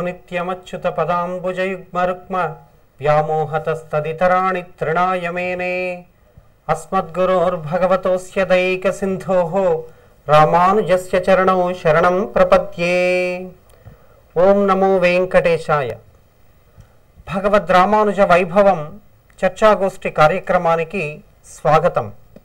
నిత్యమచ్యుత పదాంబుజయుగ్మరుక్మ వ్యామోహతస్తదితరాణి తృణాయ మేనే అస్మద్గురోర్భగవతోస్య దైక సింధోః రామానుజస్య చరణౌ శరణం ప్రపద్యే ఓం నమో వెంకటేశాయ భగవద్ రామానుజ వైభవం చర్చాగోష్ఠి కార్యక్రమానికి స్వాగతం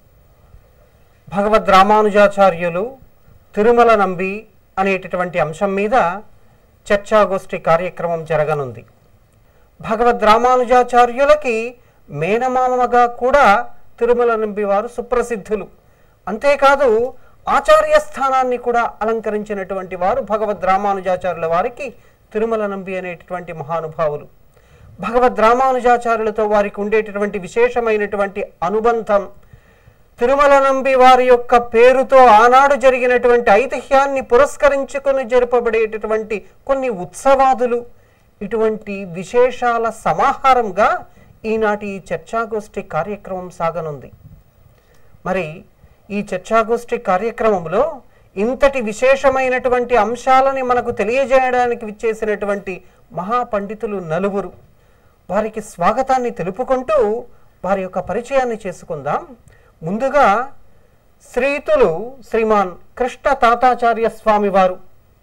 భగవద్ రామానుజాచార్యులు తిరుమల నంబి అనేటటువంటి అంశం మీద చర్చాగోష్ఠి కార్యక్రమం జరగనుంది భగవద్ రామానుజాచార్యులకి మేనమామగా కూడా తిరుమల నంబి వారు సుప్రసిద్ధులు అంతేకాదు ఆచార్య స్థానాన్ని కూడా అలంకరించినటువంటి వారు భగవద్ రామానుజాచార్యుల వారికి తిరుమల నంబి అనేటటువంటి మహానుభావులు భగవద్ రామానుజాచార్యులతో వారికి ఉండేటటువంటి విశేషమైనటువంటి అనుబంధం తిరుమల నంబి వారి యొక్క పేరుతో ఆనాడు జరిగినటువంటి ఐతిహ్యాన్ని పురస్కరించుకొని జరపబడేటటువంటి కొన్ని ఉత్సవాదులు ఇటువంటి విశేషాల సమాహారంగా ఈనాటి ఈ చర్చాగోష్ఠి కార్యక్రమం సాగనుంది మరి ఈ చర్చాగోష్ఠి కార్యక్రమంలో ఇంతటి విశేషమైనటువంటి అంశాలని మనకు తెలియజేయడానికి విచ్చేసినటువంటి మహాపండితులు నలుగురు వారికి స్వాగతాన్ని తెలుపుకుంటూ వారి యొక్క పరిచయాన్ని చేసుకుందాం ముందుగా శ్రీతులు శ్రీమాన్ కృష్ణ తాతాచార్య స్వామి వారు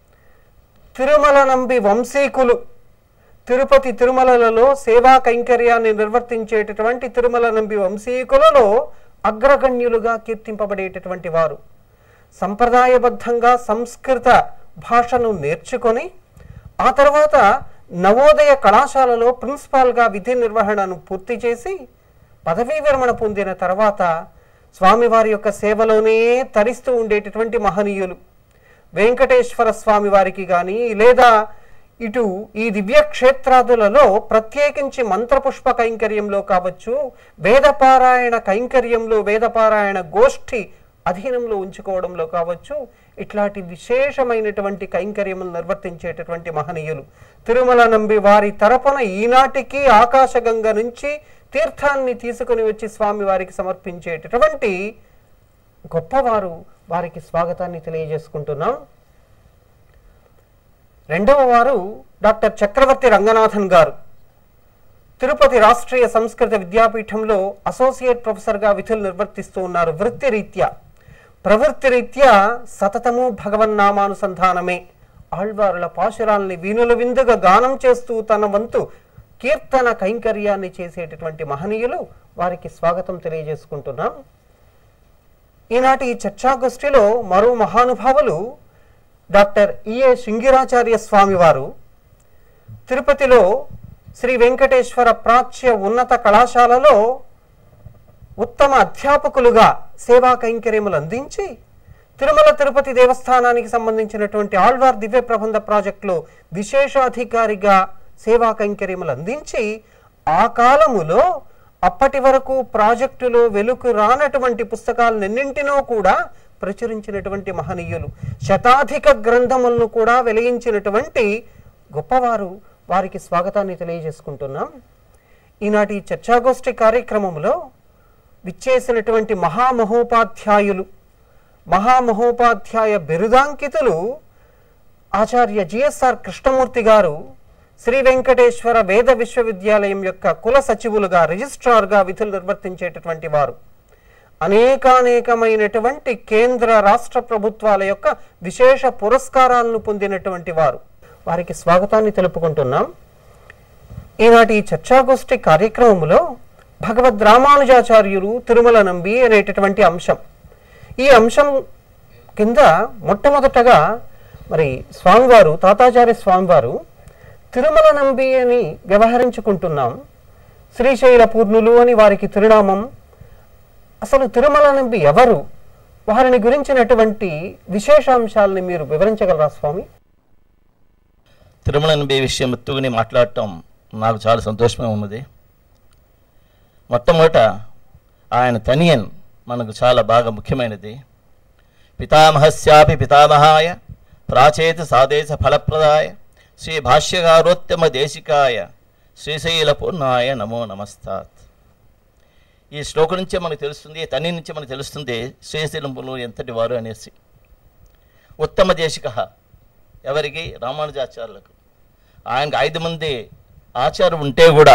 తిరుమల నంబి వంశీకులు తిరుపతి తిరుమలలో సేవా కైంకర్యాన్ని నిర్వర్తించేటటువంటి తిరుమల నంబి వంశీకులలో అగ్రగణ్యులుగా కీర్తింపబడేటటువంటి వారు సంప్రదాయబద్ధంగా సంస్కృత భాషను నేర్చుకొని ఆ తర్వాత నవోదయ కళాశాలలో ప్రిన్సిపాల్గా విధి నిర్వహణను పూర్తి చేసి పదవీ విరమణ పొందిన తర్వాత స్వామివారి యొక్క సేవలోనే తరిస్తూ ఉండేటటువంటి మహనీయులు వెంకటేశ్వర స్వామి వారికి కానీ లేదా ఇటు ఈ దివ్య క్షేత్రాదులలో ప్రత్యేకించి మంత్రపుష్ప కైంకర్యంలో కావచ్చు వేదపారాయణ కైంకర్యంలో వేదపారాయణ గోష్ఠి అధీనంలో ఉంచుకోవడంలో కావచ్చు ఇట్లాంటి విశేషమైనటువంటి కైంకర్యములు నిర్వర్తించేటటువంటి మహనీయులు తిరుమల నంబి వారి తరపున ఈనాటికి ఆకాశగంగ నుంచి తీర్థాన్ని తీసుకుని వచ్చి స్వామి వారికి సమర్పించేటటువంటి గొప్పవారు వారికి స్వాగతాన్ని తెలియజేసుకుంటున్నాం రెండవ వారు డాక్టర్ చక్రవర్తి రంగనాథన్ గారు తిరుపతి రాష్ట్రీయ సంస్కృత విద్యాపీఠంలో అసోసియేట్ ప్రొఫెసర్గా విధులు నిర్వర్తిస్తూ ఉన్నారు వృత్తిరీత్యా ప్రవృత్తిరీత్యా సతతము భగవన్నామానుసంధానమే ఆళ్వారుల పాశురాల్ని వీణుల విందుగా గానం చేస్తూ తన వంతు కీర్తన కైంకర్యాన్ని చేసేటటువంటి మహనీయులు వారికి స్వాగతం తెలియజేసుకుంటున్నాం ఈనాటి ఈ చర్చాగోష్ఠిలో మరో మహానుభావులు డాక్టర్ ఈఏ శృంగిరాచార్య స్వామి వారు తిరుపతిలో శ్రీ వెంకటేశ్వర ప్రాచ్య ఉన్నత కళాశాలలో ఉత్తమ అధ్యాపకులుగా సేవా కైంకర్యములు అందించి తిరుమల తిరుపతి దేవస్థానానికి సంబంధించినటువంటి ఆళ్వార్ దివ్య ప్రబంధ ప్రాజెక్టులో విశేషాధికారిగా సేవా కైంకర్యములు అందించి ఆ కాలములో అప్పటి వరకు ప్రాజెక్టులో వెలుకు రానటువంటి పుస్తకాలన్నింటినో కూడా ప్రచురించినటువంటి మహనీయులు శతాధిక గ్రంథములను కూడా వెలిగించినటువంటి గొప్పవారు వారికి స్వాగతాన్ని తెలియజేసుకుంటున్నాం ఈనాటి ఈ చర్చాగోష్ఠి కార్యక్రమంలో విచ్చేసినటువంటి మహామహోపాధ్యాయులు మహామహోపాధ్యాయ బిరుదాంకితులు ఆచార్య జిఎస్ఆర్ కృష్ణమూర్తి గారు శ్రీ వెంకటేశ్వర వేద విశ్వవిద్యాలయం యొక్క కుల సచివులుగా రిజిస్ట్రార్గా విధులు నిర్వర్తించేటటువంటి వారు అనేకానేకమైనటువంటి కేంద్ర రాష్ట్ర ప్రభుత్వాల యొక్క విశేష పురస్కారాలను పొందినటువంటి వారు వారికి స్వాగతాన్ని తెలుపుకుంటున్నాం ఈనాటి ఈ చర్చాగోష్ఠి కార్యక్రమంలో భగవద్ రామానుజాచార్యులు తిరుమల నంబి అనేటటువంటి అంశం ఈ అంశం కింద మొట్టమొదటగా మరి స్వామివారు తాతాచార్య స్వామివారు తిరుమల నంబి అని వ్యవహరించుకుంటున్నాం శ్రీశైల పూర్ణులు అని వారికి తిరునామం అసలు తిరుమల నంబి ఎవరు వారిని గురించినటువంటి విశేషాంశాలని మీరు వివరించగలరా స్వామి తిరుమల నంబి విషయం ఎత్తుకుని మాట్లాడటం నాకు చాలా సంతోషంగా ఉన్నది మొట్టమొదట ఆయన తనియన్ మనకు చాలా బాగా ముఖ్యమైనది పితామహస్యాపి పితామహాయ ప్రాచేత సాదేశ ఫలప్రదాయ శ్రీ భాష్యకారోత్తమ దేశికాయ శ్రీశైల పూర్ణాయ నమో నమస్తాత్ ఈ శ్లోకం నుంచే మనకు తెలుస్తుంది తని నుంచే మనకు తెలుస్తుంది శ్రీశైలంపులు ఎంతటి వారు అనేసి ఉత్తమ దేశిక ఎవరికి రామానుజాచార్యులకు ఆయనకు ఐదు మంది ఆచారం ఉంటే కూడా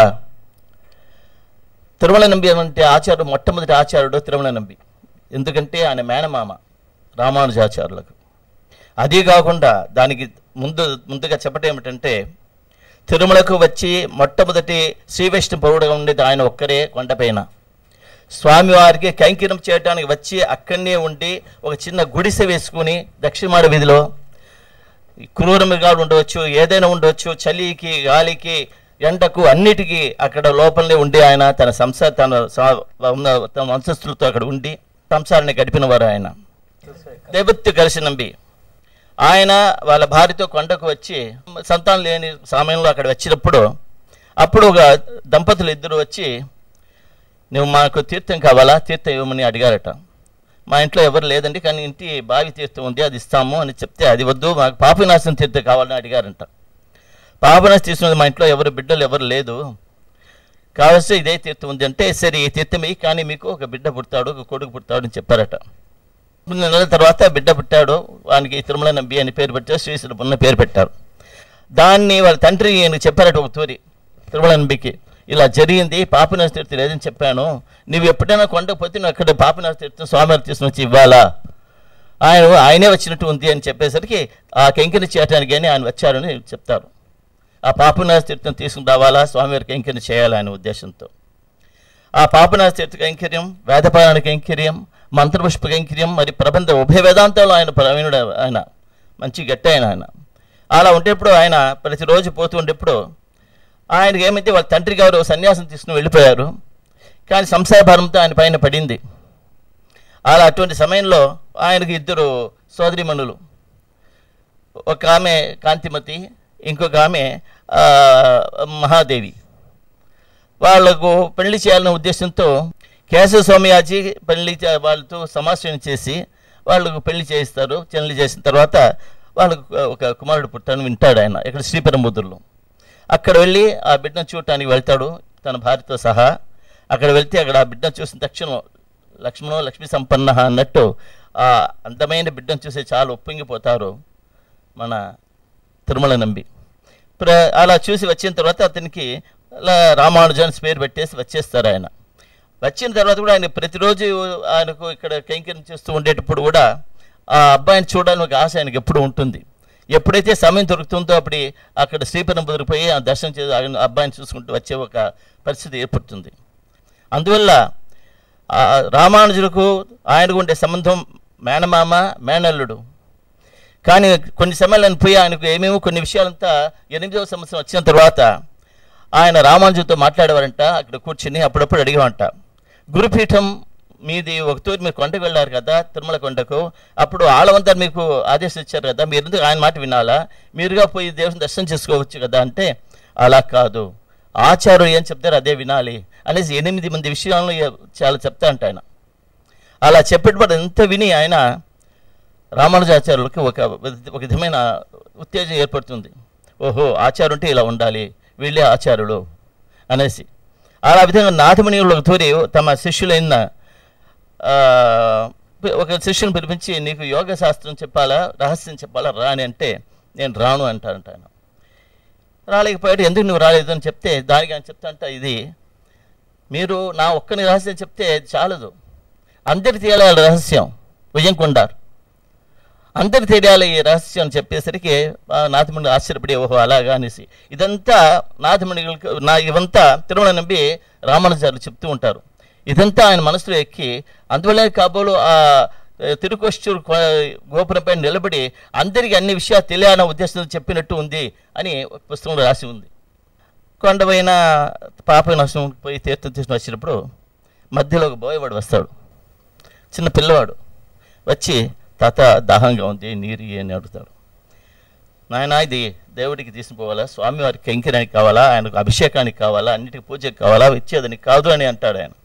తిరుమల నంబి అంటే ఆచార్యుడు మొట్టమొదటి ఆచార్యుడు తిరుమల నంబి ఎందుకంటే ఆయన మేనమామ రామానుజాచార్యులకు అదే కాకుండా దానికి ముందు ముందుగా చెప్పటం ఏమిటంటే తిరుమలకు వచ్చి మొట్టమొదటి శ్రీ వైష్ణవ పౌరుడుగా ఉండేది ఆయన ఒక్కరే కొండపైన స్వామివారికి కైంకిరం చేయడానికి వచ్చి అక్కడనే ఉండి ఒక చిన్న గుడిసె వేసుకుని దక్షిణమాడ వీధిలో క్రూర మృగాలు ఉండవచ్చు ఏదైనా ఉండవచ్చు చలికి గాలికి ఎండకు అన్నిటికీ అక్కడ లోపలనే ఉండి ఆయన తన సంసార తన సా- ఉన్న తన వంశస్థులతో అక్కడ ఉండి సంసారాన్ని గడిపినవారు ఆయన దైవత్య కలిసి నంబి ఆయన వాళ్ళ భార్యతో కొండకు వచ్చి సంతానం లేని సమయంలో అక్కడ వచ్చినప్పుడు అప్పుడు ఒక దంపతులు ఇద్దరు వచ్చి నువ్వు మాకు తీర్థం కావాలా తీర్థం ఇవ్వమని అడిగారట మా ఇంట్లో ఎవరు లేదండి కానీ ఇంటి బావి తీర్థం ఉంది అది ఇస్తాము అని చెప్తే అది వద్దు మాకు పాపనాశనం తీర్థం కావాలని అడిగారంట పాపనాశం తీసుకున్నది మా ఇంట్లో ఎవరు బిడ్డలు ఎవరు లేదు కావలసి ఇదే తీర్థం ఉంది అంటే సరే ఈ తీర్థం ఇయ్యి కానీ మీకు ఒక బిడ్డ పుడతాడు ఒక కొడుకు పుడతాడు అని చెప్పారట కొన్ని నెలల తర్వాత బిడ్డ పుట్టాడు వానికి తిరుమల నంబి అని పేరు పెట్టారు శ్రీశ్వర ఉన్న పేరు పెట్టారు దాన్ని వాళ్ళ తండ్రి ఈయనకి చెప్పారట ఒక తూరి తిరుమల నంబికి ఇలా జరిగింది పాపినాశ తీర్థం లేదని చెప్పాను నువ్వు ఎప్పుడైనా కొండకు పోతే నువ్వు అక్కడ పాపినాశ తీర్థం స్వామివారి తీసుకుని వచ్చి ఇవ్వాలా ఆయన ఆయనే వచ్చినట్టు ఉంది అని చెప్పేసరికి ఆ కెంకిని చేయటానికి కానీ ఆయన వచ్చారని చెప్తారు ఆ పాపనాశ తీర్థం తీసుకుని రావాలా స్వామివారికి కైంకర్యం చేయాలా అనే ఉద్దేశంతో ఆ పాపనాశ తీర్థ కైంకర్యం వేదపారాయణ కైంకర్యం మంత్రపుష్ప కైంకర్యం మరి ప్రబంధ ఉభయ వేదాంతాలు ఆయన ప్రవీణుడు ఆయన మంచి గట్టి ఆయన ఆయన అలా ఉండేప్పుడు ఆయన ప్రతిరోజు పోతూ ఉండేప్పుడు ఆయనకి ఏమైతే వాళ్ళ తండ్రి గారు సన్యాసం తీసుకుని వెళ్ళిపోయారు కానీ సంసార భారంతో ఆయన పైన పడింది అలా అటువంటి సమయంలో ఆయనకి ఇద్దరు సోదరిమణులు ఒక ఆమె కాంతిమతి ఇంకొక ఆమె ఆ, మహాదేవి వాళ్లకు పెళ్లి చేయాలనే ఉద్దేశంతో కేశవ స్వామియాజీ పెళ్లి చే- వాళ్ళతో సమాశ్రయం చేసి వాళ్ళకు పెళ్లి చేయిస్తారు పెళ్లి చేసిన తర్వాత వాళ్ళకు ఒక కుమారుడు పుట్టాను వింటాడు ఆయన ఇక్కడ శ్రీపెరంబుదుర్లో అక్కడ వెళ్ళి ఆ బిడ్డను చూడటానికి వెళ్తాడు తన భార్యతో సహా అక్కడ వెళ్తే అక్కడ ఆ బిడ్డను చూసిన తక్షణం లక్ష్మణో లక్ష్మీ సంపన్న అన్నట్టు ఆ అందమైన బిడ్డను చూసి చాలా ఒప్పింగిపోతారు మన తిరుమల నంబి ప్ర అలా చూసి వచ్చిన తర్వాత అతనికి అలా రామానుజన్ పేరు పెట్టేసి వచ్చేస్తారు ఆయన వచ్చిన తర్వాత కూడా ఆయన ప్రతిరోజు ఆయనకు ఇక్కడ కైంకర్యం చేస్తూ ఉండేటప్పుడు కూడా ఆ అబ్బాయిని చూడాలని ఒక ఆశ ఆయనకి ఎప్పుడు ఉంటుంది ఎప్పుడైతే సమయం దొరుకుతుందో అప్పుడు అక్కడ శ్రీపెరంబుదరికి పోయి ఆ దర్శనం చేసి ఆయన అబ్బాయిని చూసుకుంటూ వచ్చే ఒక పరిస్థితి ఏర్పడుతుంది అందువల్ల ఆ రామానుజులకు ఆయనకు ఉండే సంబంధం మేనమామ మేనల్లుడు కానీ కొన్ని సమయాలను పోయి ఆయనకు ఏమేమో కొన్ని విషయాలంతా ఎనిమిదవ సంవత్సరం వచ్చిన తర్వాత ఆయన రామానుజుతో మాట్లాడేవారంట అక్కడ కూర్చుని అప్పుడప్పుడు అడిగేవంట గురుపీఠం మీది ఒక తూరి మీరు కొండకు వెళ్ళారు కదా తిరుమల కొండకు అప్పుడు ఆళ్ళవందరు మీకు ఆదేశం ఇచ్చారు కదా మీరు ఎందుకు ఆయన మాట వినాలా మీరుగా పోయి దేవుని దర్శనం చేసుకోవచ్చు కదా అంటే అలా కాదు ఆచార్యులు ఏం చెప్తారో అదే వినాలి అనేసి ఎనిమిది మంది విషయాలను చాలా చెప్తా అంట ఆయన అలా చెప్పేటప్పుడు ఎంత విని ఆయన రామానుజాచార్యులకి ఒక విధ- ఒక విధమైన ఉత్తేజం ఏర్పడుతుంది ఓహో ఆచార్యులు అంటే ఇలా ఉండాలి వీళ్ళే ఆచార్యులు అనేసి అలా విధంగా నాథమణియులకు తోరి తమ శిష్యులైన ఆ, ఒక శిష్యుని పిలిపించి నీకు యోగ శాస్త్రం చెప్పాలా రహస్యం చెప్పాలా రా అని అంటే నేను రాను అంటారంట ఆయన రాలేకపోయాడు ఎందుకు నువ్వు రాలేదు అని చెప్తే దానికి ఆయన చెప్తా అంట ఇది మీరు నా ఒక్కని రహస్యం చెప్తే చాలదు అందరికి తెలియాలి రహస్యం విజయకుండారు అందరికి తెలియాలి ఈ రహస్యం అని చెప్పేసరికి ఆ నాథముని ఆశ్చర్యపడి ఓహో అలాగా అనేసి ఇదంతా నాథమునిలకు నా ఇవంతా తిరుమల నంబి రామానుజారు చెప్తూ ఉంటారు ఇదంతా ఆయన మనసులో ఎక్కి అందువల్లే కాబోలు ఆ తిరుకొష్టూరు గోపురంపై నిలబడి అందరికీ అన్ని విషయాలు తెలియాలన్న ఉద్దేశంతో చెప్పినట్టు ఉంది అని ఒక పుస్తకంలో రాసి ఉంది కొండపైన పాప నష్టం పోయి తీర్థం తీసుకుని వచ్చినప్పుడు మధ్యలో ఒక బోయవాడు వస్తాడు చిన్న పిల్లవాడు వచ్చి తాత దాహంగా ఉంది నీరు ఇయ్యి" అని అడుగుతాడు నాయన ఇది దేవుడికి తీసుకుపోవాలా స్వామివారికి కైంకర్యానికి కావాలా ఆయనకు అభిషేకానికి కావాలా అన్నిటికి పూజకి కావాలా ఇచ్చేదని కాదు అని అంటాడు ఆయన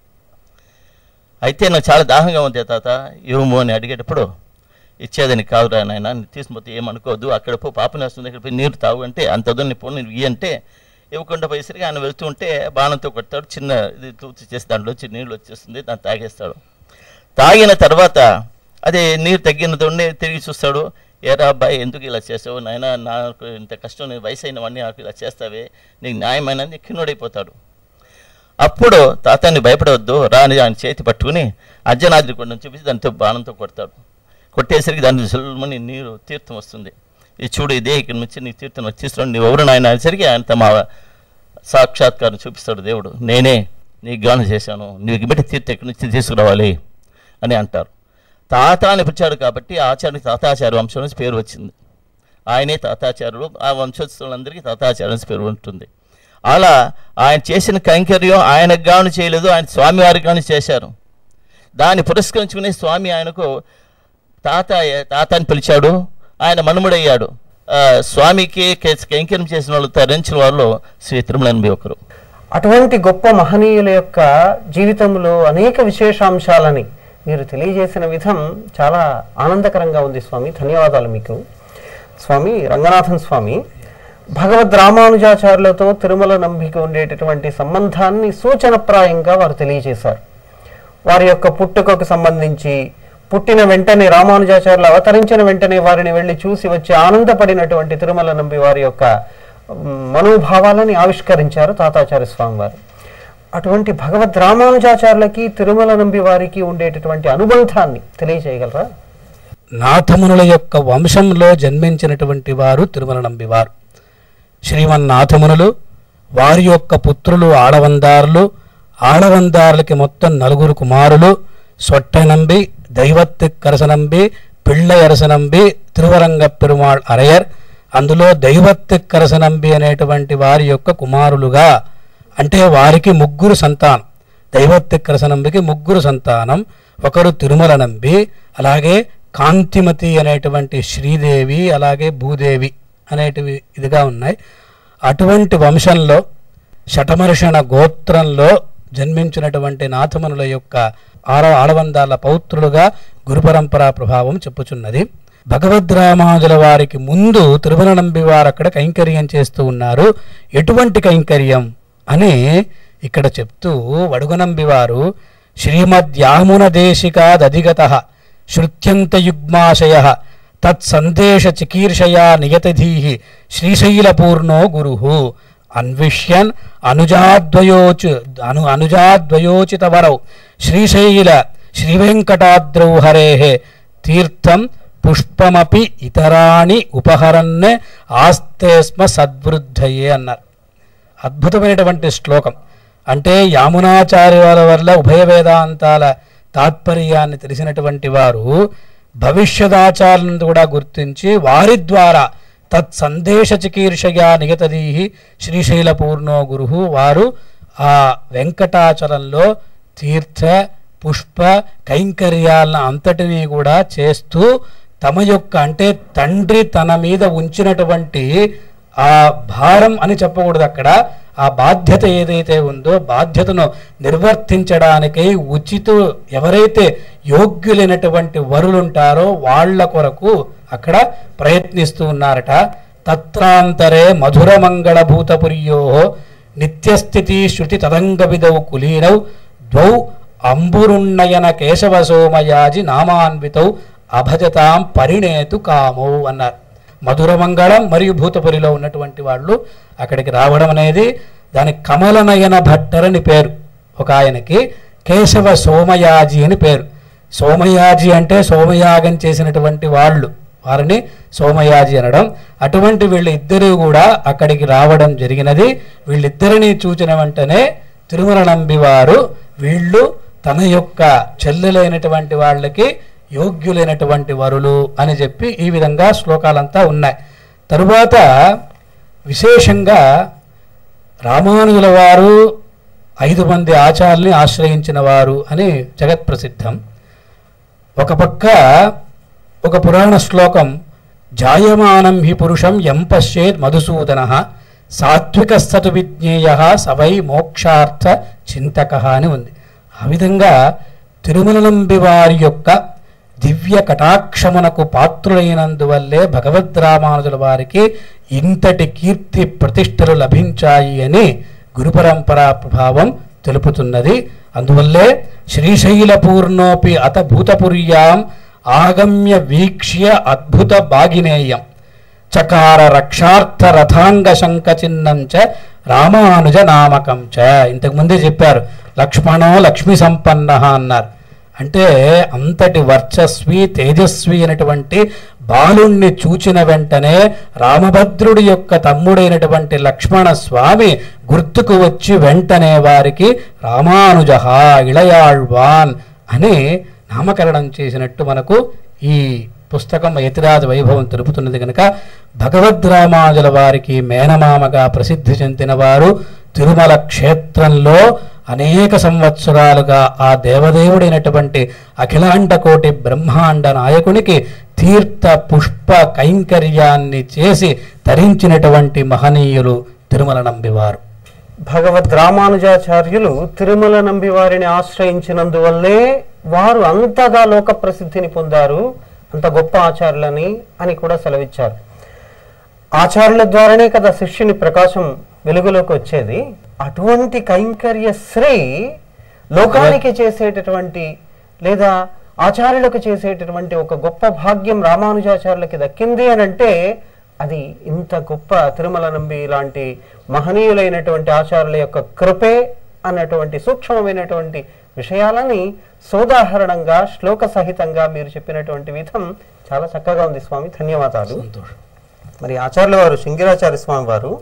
అయితే నాకు చాలా దాహంగా ఉంది తాత ఇవ్వము అని అడిగేటప్పుడు ఇచ్చేదని కాదురా నాయన నీ తీసుకుపోతే ఏమనుకోవద్దు అక్కడ పో పాపనేస్తుంది ఇక్కడ పోయి నీరు తాగు అంటే అంత వద్దని పో నేను ఇయ్యి అంటే ఇవ్వకుండా పోయేసరికి ఆయన వెళ్తూ ఉంటే బాణంతో కొడతాడు చిన్న ఇది తూచి చేసి దాంట్లో వచ్చి నీళ్ళు వచ్చేస్తుంది దాన్ని తాగేస్తాడు తాగిన తర్వాత అదే నీరు తగ్గినతోనే తిరిగి చూస్తాడు ఏరా అబ్బాయి ఎందుకు ఇలా చేసావు నాయన నాకు ఇంత కష్టం నీ వయసు అయిన వాడిని నాకు ఇలా చేస్తావే నీకు న్యాయమైన కిన్నుడైపోతాడు అప్పుడు తాతాన్ని భయపడవద్దు రాని ఆయన చేతి పట్టుకుని అర్జనాద్రి కొండను చూపించి దానితో బాణంతో కొడతాడు కొట్టేసరికి దాని సులభమని నీరు తీర్థం వస్తుంది ఇది చూడు ఇదే ఇక్కడ నుంచి నీ తీర్థం వచ్చేస్తున్నాడు నీ ఎవరు నాయన అనేసరికి ఆయన తమ సాక్షాత్కారం చూపిస్తాడు దేవుడు నేనే నీకు గానం చేశాను నీకు బట్టి తీర్థం ఎక్కడి నుంచి తీసుకురావాలి అని అంటారు తాత అని పిలిచాడు కాబట్టి ఆచార్యునికి తాతాచార్య వంశం నుంచి పేరు వచ్చింది ఆయనే తాతాచార్యుడు ఆ వంశస్థులందరికీ తాతాచార్య నుంచి పేరు ఉంటుంది అలా ఆయన చేసిన కైంకర్యం ఆయనకు గాను చేయలేదు ఆయన స్వామివారికి గాను చేశారు దాన్ని పురస్కరించుకుని స్వామి ఆయనకు తాత తాత అని పిలిచాడు ఆయన మనుముడయ్యాడు ఆ, స్వామికి కే- కైంకర్యం చేసిన వాళ్ళు తరించిన వాళ్ళు శ్రీ తిరుమలని ఒకరు అటువంటి గొప్ప మహనీయుల యొక్క జీవితంలో అనేక విశేషాంశాలని మీరు తెలియజేసిన విధం చాలా ఆనందకరంగా ఉంది స్వామి ధన్యవాదాలు మీకు స్వామి రంగనాథన్ స్వామి భగవద్ రామానుజాచార్యులతో తిరుమల నంబికి ఉండేటటువంటి సంబంధాన్ని సూచనప్రాయంగా వారు తెలియజేశారు వారి యొక్క పుట్టుకకు సంబంధించి పుట్టిన వెంటనే రామానుజాచార్యులు అవతరించిన వెంటనే వారిని వెళ్ళి చూసి వచ్చి ఆనందపడినటువంటి తిరుమల నంబి వారి యొక్క మ్, మనోభావాలని ఆవిష్కరించారు తాతాచార్య స్వామి వారు అటువంటి భగవద్ రామానుజాచార్యులకి తిరుమల నంబి వారికి ఉండేటటువంటి అనుబంధాన్ని తెలియజేయగలరా నాథమునుల యొక్క వంశంలో జన్మించినటువంటి వారు తిరుమల నంబివారు శ్రీమన్నాథమునులు వారి యొక్క పుత్రులు ఆడవందారులు ఆడవందారులకి మొత్తం నలుగురు కుమారులు సొట్టెనంబి దైవత్తిక్కరసనంబి పిళ్ళయరసనంబి తిరువరంగ పెరుమాళ్ అరయర్ అందులో దైవత్తిక్కరసనంబి అనేటువంటి వారి యొక్క కుమారులుగా అంటే వారికి ముగ్గురు సంతానం దైవత్తిక్కరసనంబికి ముగ్గురు సంతానం ఒకరు తిరుమల నంబి అలాగే కాంతిమతి అనేటువంటి శ్రీదేవి అలాగే భూదేవి అనేటివి ఇదిగా ఉన్నాయి అటువంటి వంశంలో శటమర్షణ గోత్రంలో జన్మించినటువంటి నాథమునుల యొక్క ఆర ఆడవందాల పౌత్రులుగా గురు పరంపరా ప్రభావం చెప్పుచున్నది భగవద్రామానుజుల వారికి ముందు తిరుమల నంబి వారు అక్కడ కైంకర్యం చేస్తూ ఉన్నారు ఎటువంటి కైంకర్యం అని ఇక్కడ చెప్తూ వడుగనంబి వారు శ్రీమద్యామున దేశికాదధిగత శృత్యంతయుగ్మాశయ తత్సందేశ చికీర్షయా నియతధీ శ్రీశైలపూర్ణో గురు అన్విష్యన్ అనుజాద్వయోచు అను అనుజాద్వయోచితవరౌ శ్రీశైల శ్రీవెంకటాద్రౌ హరే తీర్థం పుష్పమపి ఇతరాణి ఉపహరన్ ఆస్తే స్మ సద్వృద్ధయే అన్నారు అద్భుతమైనటువంటి శ్లోకం అంటే యామునాచార్యుల వల్ల ఉభయ వేదాంతాల తాత్పర్యాన్ని తెలిసినటువంటి వారు భవిష్యదాచార్యులను కూడా గుర్తించి వారి ద్వారా తత్సందేశ చికీర్షగా నిగతదీ శ్రీశైలపూర్ణో గురు వారు ఆ వెంకటాచలంలో తీర్థ పుష్ప కైంకర్యాలను అంతటినీ కూడా చేస్తూ తమ యొక్క అంటే తండ్రి తన మీద ఉంచినటువంటి ఆ భారం అని చెప్పకూడదు అక్కడ ఆ బాధ్యత ఏదైతే ఉందో బాధ్యతను నిర్వర్తించడానికై ఉచిత ఎవరైతే యోగ్యులైనటువంటి వరులుంటారో వాళ్ళ కొరకు అక్కడ ప్రయత్నిస్తూ ఉన్నారట తత్రాంతరే మధురమంగళ భూతపుర్యో నిత్యస్థితి శృతి తదంగ విధౌ కులీనౌ ద్వౌ అంబురున్నయన కేశవ సోమయాజి నామాన్వితౌ అభజతాం పరిణేతు కామౌ అన్నారు మధురమంగళం మరియు భూతపురిలో ఉన్నటువంటి వాళ్ళు అక్కడికి రావడం అనేది దాని కమలనయన భట్టరని పేరు ఒక ఆయనకి కేశవ సోమయాజి అని పేరు సోమయాజి అంటే సోమయాగం చేసినటువంటి వాళ్ళు వారిని సోమయాజి అనడం అటువంటి వీళ్ళు ఇద్దరు కూడా అక్కడికి రావడం జరిగినది వీళ్ళిద్దరిని చూచిన వెంటనే తిరుమల నంబి వారు వీళ్ళు తన యొక్క చెల్లెలైనటువంటి వాళ్ళకి యోగ్యులైనటువంటి వరులు అని చెప్పి ఈ విధంగా శ్లోకాలంతా ఉన్నాయి తరువాత విశేషంగా రామానుజుల వారు ఐదు మంది ఆచార్యుల్ని ఆశ్రయించిన వారు అని జగత్ప్రసిద్ధం ఒక పక్క ఒక పురాణ శ్లోకం జాయమానం హి పురుషం ఎం పశ్చేత్ మధుసూదన సాత్విక సతు విజ్ఞేయ సవై మోక్షార్థ చింతక అని ఉంది ఆ విధంగా తిరుమలనంబి వారి యొక్క దివ్య కటాక్షమునకు పాత్రులైనందువల్లే భగవద్ రామానుజుల వారికి ఇంతటి కీర్తి ప్రతిష్టలు లభించాయి అని గురు పరంపరా ప్రభావం తెలుపుతున్నది అందువల్లే శ్రీశైలపూర్ణోపి అత భూతపుర్యాం ఆగమ్య వీక్ష్య అద్భుత భాగినేయం చకార రక్షార్థ రథాంగ శంఖ చిహ్నం చ రామానుజ నామకం చ ఇంతకు ముందే చెప్పారు లక్ష్మణో లక్ష్మి సంపన్న అన్నారు అంటే అంతటి వర్చస్వి తేజస్వి అయినటువంటి బాలుణ్ణి చూచిన వెంటనే రామభద్రుడి యొక్క తమ్ముడైనటువంటి లక్ష్మణ స్వామి గుర్తుకు వచ్చి వెంటనే వారికి రామానుజ ఇళయాళ్వాన్ అని నామకరణం చేసినట్టు మనకు ఈ పుస్తకం యతిరాజ వైభవం తెలుపుతున్నది కనుక భగవద్రామానుజుల వారికి మేనమామగా ప్రసిద్ధి చెందిన వారు తిరుమల క్షేత్రంలో అనేక సంవత్సరాలుగా ఆ దేవదేవుడైనటువంటి అఖిలాండ కోటి బ్రహ్మాండ నాయకునికి తీర్థ పుష్ప కైంకర్యాన్ని చేసి తరించినటువంటి మహనీయులు తిరుమల నంబివారు భగవద్ రామానుజాచార్యులు తిరుమల నంబి వారిని ఆశ్రయించినందువల్లే వారు అంతగా లోక ప్రసిద్ధిని పొందారు అంత గొప్ప ఆచార్యులని అని కూడా సెలవిచ్చారు ఆచార్యుల ద్వారానే కదా శిష్యుని ప్రకాశం వెలుగులోకి వచ్చేది అటువంటి కైంకర్య శ్రీ లోకానికి చేసేటటువంటి లేదా ఆచార్యులకు చేసేటటువంటి ఒక గొప్ప భాగ్యం రామానుజాచార్యులకి దక్కింది అని అంటే అది ఇంత గొప్ప తిరుమల నంబి లాంటి మహనీయులైనటువంటి ఆచార్యుల యొక్క కృపే అన్నటువంటి సూక్ష్మమైనటువంటి విషయాలని సోదాహరణంగా శ్లోక సహితంగా మీరు చెప్పినటువంటి విధం చాలా చక్కగా ఉంది స్వామి ధన్యవాదాలు సంతోషం మరి ఆచార్యుల వారు శంకరాచార్య స్వామి వారు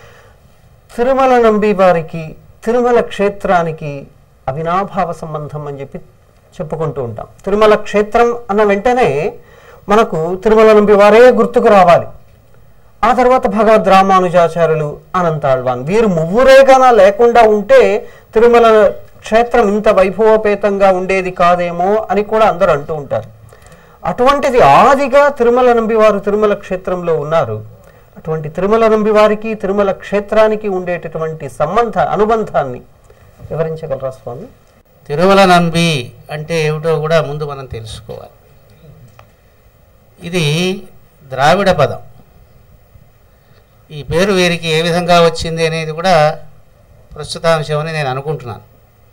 తిరుమల నంబి వారికి తిరుమల క్షేత్రానికి అవినాభావ సంబంధం అని చెప్పి చెప్పుకుంటూ ఉంటాం తిరుమల క్షేత్రం అన్న వెంటనే మనకు తిరుమల నంబి వారే గుర్తుకు రావాలి ఆ తర్వాత భగవద్ రామానుజాచార్యులు అనంతాళ్వాన్ వీరు మువ్వురేగాన లేకుండా ఉంటే తిరుమల క్షేత్రం ఇంత వైభవపేతంగా ఉండేది కాదేమో అని కూడా అందరూ అంటూ ఉంటారు అటువంటిది ఆదిగా తిరుమల నంబి వారు తిరుమల క్షేత్రంలో ఉన్నారు అటువంటి తిరుమల నంబి వారికి తిరుమల క్షేత్రానికి ఉండేటటువంటి సంబంధ అనుబంధాన్ని వివరించగలరా స్వామి తిరుమల నంబి అంటే ఏమిటో కూడా ముందు మనం తెలుసుకోవాలి ఇది ద్రావిడ పదం ఈ పేరు వీరికి ఏ విధంగా వచ్చింది అనేది కూడా ప్రస్తుతాంశం అని నేను అనుకుంటున్నాను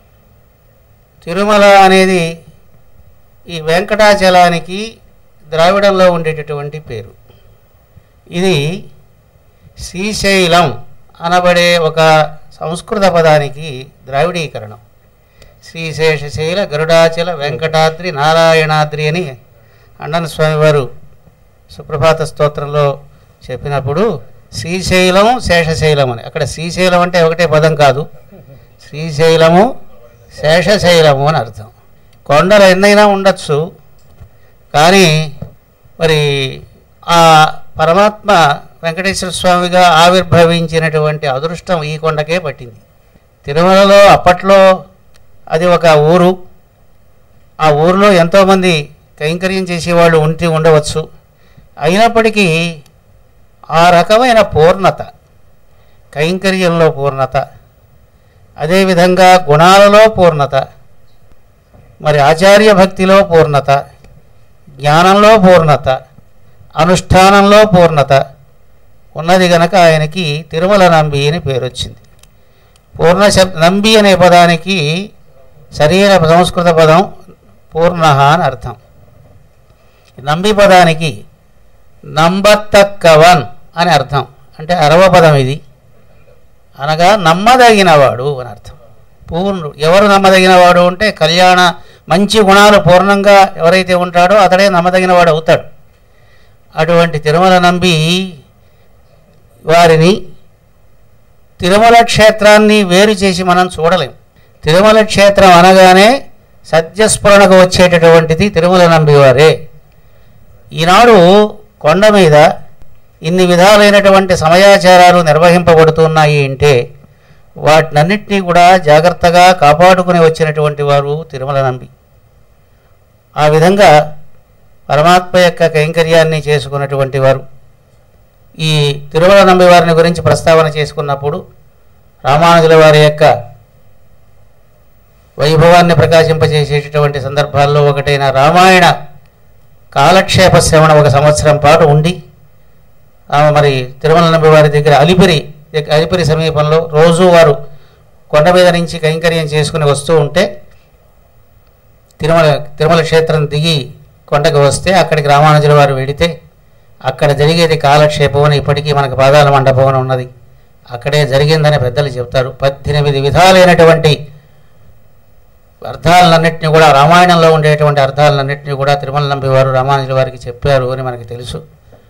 తిరుమల అనేది ఈ వెంకటాచలానికి ద్రావిడంలో ఉండేటటువంటి పేరు ఇది శ్రీశైలం అనబడే ఒక సంస్కృత పదానికి ద్రావిడీకరణం శ్రీశేషశైల గరుడాచల వెంకటాద్రి నారాయణాద్రి అని అన్నన స్వామివారు సుప్రభాత స్తోత్రంలో చెప్పినప్పుడు శ్రీశైలం శేషశైలం అని అక్కడ శ్రీశైలం అంటే ఒకటే పదం కాదు శ్రీశైలము శేషశైలము అని అర్థం కొండలు ఎన్నైనా ఉండొచ్చు కానీ మరి ఆ పరమాత్మ వెంకటేశ్వర స్వామిగా ఆవిర్భవించినటువంటి అదృష్టం ఈ కొండకే పట్టింది తిరుమలలో అప్పట్లో అది ఒక ఊరు ఆ ఊరిలో ఎంతోమంది కైంకర్యం చేసేవాళ్ళు ఉండి ఉండవచ్చు అయినప్పటికీ ఆ రకమైన పూర్ణత కైంకర్యంలో పూర్ణత అదేవిధంగా గుణాలలో పూర్ణత మరి ఆచార్య భక్తిలో పూర్ణత జ్ఞానంలో పూర్ణత అనుష్ఠానంలో పూర్ణత ఉన్నది గనక ఆయనకి తిరుమల నంబి అని పేరు వచ్చింది పూర్ణ శబ్ నంబి అనే పదానికి సరైన సంస్కృత పదం పూర్ణ అని అర్థం నంబి పదానికి నంబత్తక్కవన్ అని అర్థం అంటే అరవ పదం ఇది అనగా నమ్మదగినవాడు అని అర్థం పూర్ణుడు ఎవరు నమ్మదగినవాడు అంటే కళ్యాణ మంచి గుణాలు పూర్ణంగా ఎవరైతే ఉంటాడో అతడే నమ్మదగినవాడు అవుతాడు అటువంటి తిరుమల నంబి వారిని తిరుమల క్షేత్రాన్ని వేరు చేసి మనం చూడలేం తిరుమల క్షేత్రం అనగానే సత్యస్ఫురణకు వచ్చేటటువంటిది తిరుమల నంబివారే ఈనాడు కొండ మీద ఇన్ని విధాలైనటువంటి సమయాచారాలు నిర్వహింపబడుతున్నాయి అంటే వాటినన్నింటినీ కూడా జాగ్రత్తగా కాపాడుకుని వచ్చినటువంటి వారు తిరుమల నంబి ఆ విధంగా పరమాత్మ యొక్క కైంకర్యాన్ని చేసుకున్నటువంటి వారు ఈ తిరుమల నంబి వారిని గురించి ప్రస్తావన చేసుకున్నప్పుడు రామానుజుల వారి యొక్క వైభవాన్ని ప్రకాశింపజేసేటటువంటి సందర్భాల్లో ఒకటైన రామాయణ కాలక్షేప శ్రవణ ఒక సంవత్సరం పాటు ఉండి ఆమె మరి తిరుమల నంబి వారి దగ్గర అలిపిరి దగ్గ- అలిపిరి సమీపంలో రోజు వారు కొండ మీద నుంచి కైంకర్యం చేసుకుని వస్తూ ఉంటే తిరుమల తిరుమల క్షేత్రం దిగి కొండకు వస్తే అక్కడికి రామానుజుల వారు వెడితే అక్కడ జరిగేది కాలక్షేపం అని ఇప్పటికీ మనకు పాదాల మండపం అని ఉన్నది అక్కడే జరిగిందని పెద్దలు చెప్తారు పద్దెనిమిది విధాలైనటువంటి అర్థాలన్నింటినీ కూడా రామాయణంలో ఉండేటువంటి అర్థాలన్నింటినీ కూడా తిరుమల నంబి వారు రామానుజుల వారికి చెప్పారు అని మనకి తెలుసు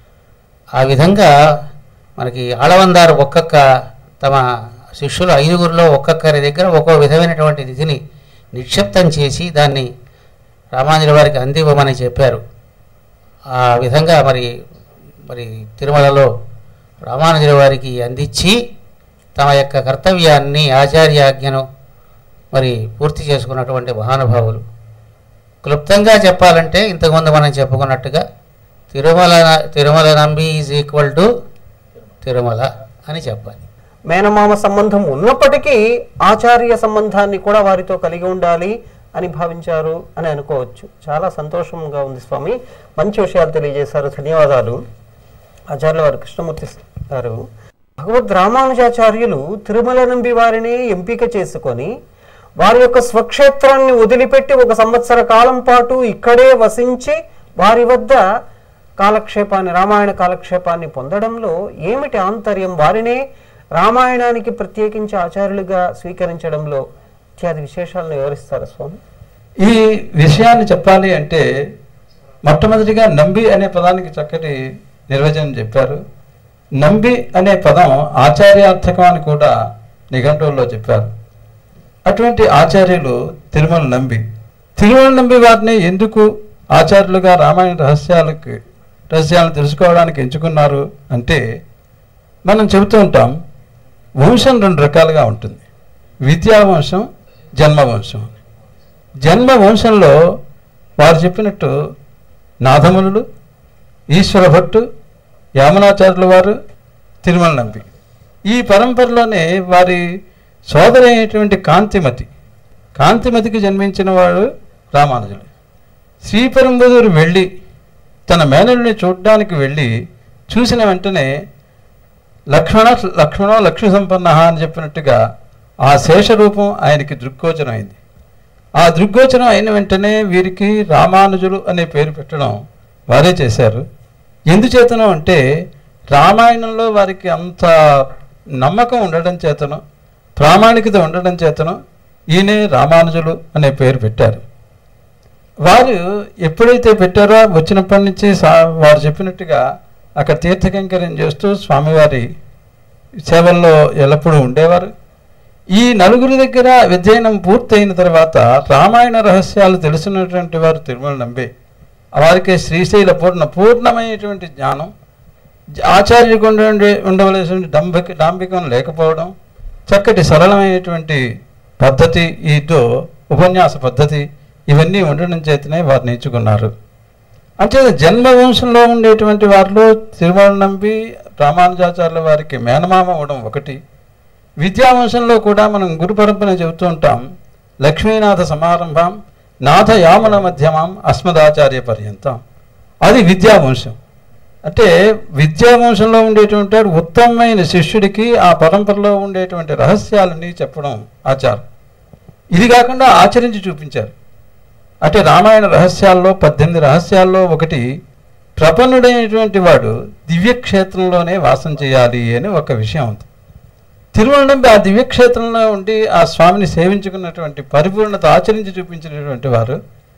ఆ విధంగా మనకి ఆళవందారు ఒక్కొక్క తమ శిష్యులు ఐదుగురిలో ఒక్కొక్కరి దగ్గర ఒక్కో విధమైనటువంటి నిధిని నిక్షిప్తం చేసి దాన్ని రామానుజుల వారికి అందివ్వమని చెప్పారు ఆ విధంగా మరి మరి తిరుమలలో రామానుజుల వారికి అందించి తమ యొక్క కర్తవ్యాన్ని ఆచార్యాజ్ఞను మరి పూర్తి చేసుకున్నటువంటి మహానుభావులు క్లుప్తంగా చెప్పాలంటే ఇంతకుముందు మనం చెప్పుకున్నట్టుగా Tirumala Tirumala Nambi is equal to Tirumala అని చెప్పాలి మేనమామ సంబంధం ఉన్నప్పటికీ ఆచార్య సంబంధాన్ని కూడా వారితో కలిగి ఉండాలి అని భావించారు అని అనుకోవచ్చు చాలా సంతోషంగా ఉంది స్వామి మంచి విషయాలు తెలియజేశారు ధన్యవాదాలు ఆచార్యుల వారు కృష్ణమూర్తి గారు భగవద్ రామానుజాచార్యులు తిరుమల నంబి వారిని ఎంపిక చేసుకొని వారి యొక్క స్వక్షేత్రాన్ని వదిలిపెట్టి ఒక సంవత్సర కాలం పాటు ఇక్కడే వసించి వారి వద్ద కాలక్షేపాన్ని రామాయణ కాలక్షేపాన్ని పొందడంలో ఏమిటి ఆంతర్యం వారినే రామాయణానికి ప్రత్యేకించి ఆచార్యులుగా స్వీకరించడంలో ఇత్యాది విశేషాలను వివరిస్తారు స్వామి ఈ విషయాన్ని చెప్పాలి అంటే మొట్టమొదటిగా నంబి అనే పదానికి చక్కటి నిర్వచనం చెప్పారు నంబి అనే పదం ఆచార్యార్థకం అని కూడా నిఘంటువుల్లో చెప్పారు అటువంటి ఆచార్యులు తిరుమల నంబి తిరుమల నంబి వారిని ఎందుకు ఆచార్యులుగా రామాయణ రహస్యాలకు రహస్యాలను తెలుసుకోవడానికి ఎంచుకున్నారు అంటే మనం చెబుతూ ఉంటాం వంశం రెండు రకాలుగా ఉంటుంది విద్యా వంశం జన్మ వంశం అని. జన్మ వంశంలో వారు చెప్పినట్టు నాథమునులు ఈశ్వర భట్టు యామనాచార్యుల వారు తిరుమల నంబి ఈ పరంపరలోనే వారి సోదరి అయినటువంటి కాంతిమతి కాంతిమతికి జన్మించిన వాడు రామానుజులు శ్రీపరంబదూరు వెళ్ళి తన మేనల్ని చూడడానికి వెళ్ళి చూసిన వెంటనే లక్ష్మణ లక్ష్మణ లక్ష్మి సంపన్న అని చెప్పినట్టుగా ఆ శేషరూపం ఆయనకి దృగ్గోచరమైంది ఆ దృగ్గోచరం అయిన వెంటనే వీరికి రామానుజులు అనే పేరు పెట్టడం వారే చేశారు ఎందుచేతనం అంటే రామాయణంలో వారికి అంత నమ్మకం ఉండడం చేతను ప్రామాణికత ఉండడం చేతను ఈయనే రామానుజులు అనే పేరు పెట్టారు వారు ఎప్పుడైతే పెట్టారో వచ్చినప్పటి నుంచి సా- వారు చెప్పినట్టుగా అక్కడ తీర్థకంకర్యం చేస్తూ స్వామివారి సేవల్లో ఎల్లప్పుడూ ఉండేవారు ఈ నలుగురి దగ్గర విధ్యయనం పూర్తయిన తర్వాత రామాయణ రహస్యాలు తెలిసినటువంటి వారు తిరుమల నంబే వారికి శ్రీశైల పూర్ణ పూర్ణమైనటువంటి జ్ఞానం జ- ఆచార్యుకు ఉండే ఉండవలసిన డంబిక డాంబికం లేకపోవడం చక్కటి సరళమైనటువంటి పద్ధతి ఈతో ఉపన్యాస పద్ధతి ఇవన్నీ ఉండడం చేతనే వారు నేర్చుకున్నారు అంటే జన్మవంశంలో ఉండేటువంటి వారిలో తిరుమల నంబి రామానుజాచార్యుల వారికి మేనమామ అవడం ఒకటి విద్యావంశంలో కూడా మనం గురు పరంపర చెబుతూ ఉంటాం లక్ష్మీనాథ సమారంభం నాథ యామన మధ్యమం అస్మదాచార్య పర్యంతం అది విద్యావంశం అంటే విద్యావంశంలో ఉండేటువంటి వాడు ఉత్తమమైన శిష్యుడికి ఆ పరంపరలో ఉండేటువంటి రహస్యాలని చెప్పడం ఆచారం ఇది కాకుండా ఆచరించి చూపించారు అంటే రామాయణ రహస్యాల్లో పద్దెనిమిది రహస్యాల్లో ఒకటి ప్రపన్నుడైనటువంటి వాడు దివ్యక్షేత్రంలోనే వాసం చేయాలి అని ఒక విషయం ఉంది తిరువనంబి ఆ దివ్యక్షేత్రంలో ఉండి ఆ స్వామిని సేవించుకున్నటువంటి పరిపూర్ణత ఆచరించి చూపించినటువంటి వారు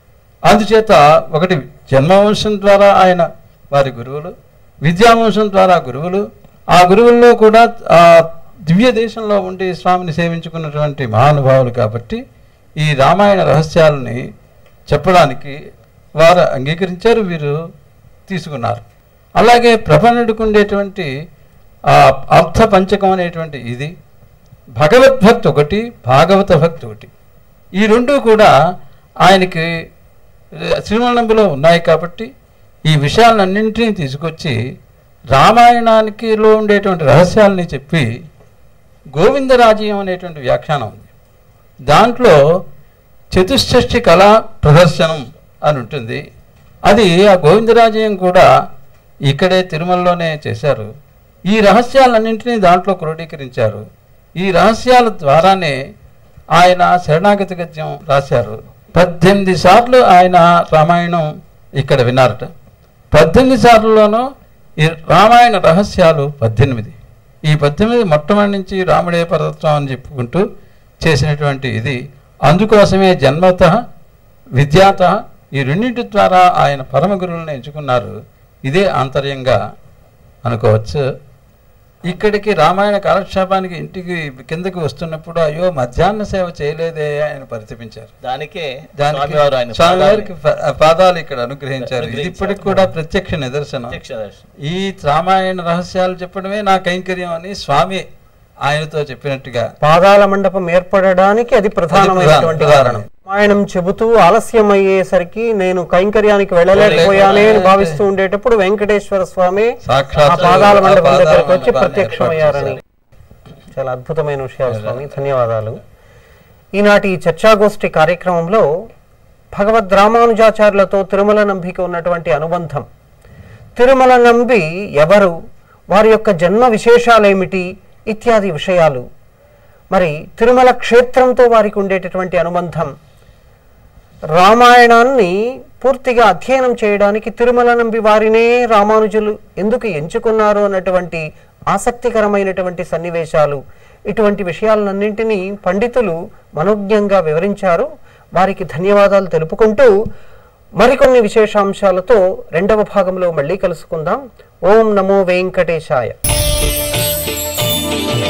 అందుచేత ఒకటి జన్మవంశం ద్వారా ఆయన వారి గురువులు విద్యావంశం ద్వారా గురువులు ఆ గురువుల్లో కూడా ఆ దివ్య దేశంలో ఉండి స్వామిని సేవించుకున్నటువంటి మహానుభావులు కాబట్టి ఈ రామాయణ రహస్యాలని చెప్పడానికి వారు అంగీకరించారు వీరు తీసుకున్నారు అలాగే ప్రపన్నుడికి ఉండేటువంటి ఆ అర్థ పంచకం అనేటువంటి ఇది భగవద్భక్తి ఒకటి భాగవత భక్తి ఒకటి ఈ రెండు కూడా ఆయనకి శ్రీమలంబిలో ఉన్నాయి కాబట్టి ఈ విషయాలన్నింటినీ తీసుకొచ్చి రామాయణానికిలో ఉండేటువంటి రహస్యాలని చెప్పి గోవిందరాజ్యం అనేటువంటి వ్యాఖ్యానం ఉంది దాంట్లో చతుష్షష్ఠి కళా ప్రదర్శనం అని ఉంటుంది అది ఆ గోవిందరాజయం కూడా ఇక్కడే తిరుమలలోనే చేశారు ఈ రహస్యాలన్నింటినీ దాంట్లో క్రోడీకరించారు ఈ రహస్యాల ద్వారానే ఆయన శరణాగతి గద్యం రాశారు పద్దెనిమిది సార్లు ఆయన రామాయణం ఇక్కడ విన్నారట పద్దెనిమిది సార్లులోనూ ఈ రామాయణ రహస్యాలు పద్దెనిమిది ఈ పద్దెనిమిది మొట్టమొదటి నుంచి రాముడే పరతత్వం అని చెప్పుకుంటూ చేసినటువంటి ఇది అందుకోసమే జన్మత విద్యాత ఈ రెండింటి ద్వారా ఆయన పరమ గురువులను ఎంచుకున్నారు ఇదే ఆంతర్యంగా అనుకోవచ్చు ఇక్కడికి రామాయణ కాలక్షేపానికి ఇంటికి కిందకి వస్తున్నప్పుడు అయ్యో మధ్యాహ్న సేవ చేయలేదే ఆయన పరితపించారు దానికే దానికి స్వామివారు ఆయన స్వామివారికి ప- పాదాలు ఇక్కడ అనుగ్రహించారు ఇది అనుగ్రహించారు. ఇప్పటికి కూడా ప్రత్యక్ష నిదర్శనం ప్రత్యక్ష దర్శనం. ఈ రామాయణ రహస్యాలు చెప్పడమే నా కైంకర్యం అని స్వామి ఆయనతో చెప్పినట్టుగా పాదాల మండపం ఏర్పడడానికి అది ప్రధానమైనటువంటి ప్రధానం. కారణం రామాయణం చెబుతూ ఆలస్యం అయ్యేసరికి నేను కైంకర్యానికి వెళ్ళలేకపోయానే అని భావిస్తూ ఉండేటప్పుడు వెంకటేశ్వర స్వామి సాక్షాత్తు ఆ పాదాల ఆ మండపం పాదాల దగ్గరకు వచ్చి మండపాన్ని ప్రత్యక్షమయ్యారని చాలా అద్భుతమైన విషయాలు స్వామి ధన్యవాదాలు ఈనాటి ఈ చర్చాగోష్ఠి కార్యక్రమంలో భగవద్ రామానుజాచార్యులతో తిరుమల నంబికి ఉన్నటువంటి అనుబంధం తిరుమల నంబి ఎవరు వారి యొక్క జన్మ విశేషాలేమిటి ఇత్యాది విషయాలు మరి తిరుమల క్షేత్రంతో వారికి ఉండేటటువంటి అనుబంధం రామాయణాన్ని పూర్తిగా అధ్యయనం చేయడానికి తిరుమల నంబి వారినే రామానుజులు ఎందుకు ఎంచుకున్నారు అన్నటువంటి ఆసక్తికరమైనటువంటి సన్నివేశాలు ఇటువంటి విషయాలన్నింటినీ పండితులు మనోజ్ఞంగా వివరించారు వారికి ధన్యవాదాలు తెలుపుకుంటూ మరికొన్ని విశేషాంశాలతో రెండవ భాగంలో మళ్ళీ కలుసుకుందాం ఓం నమో వెంకటేశాయ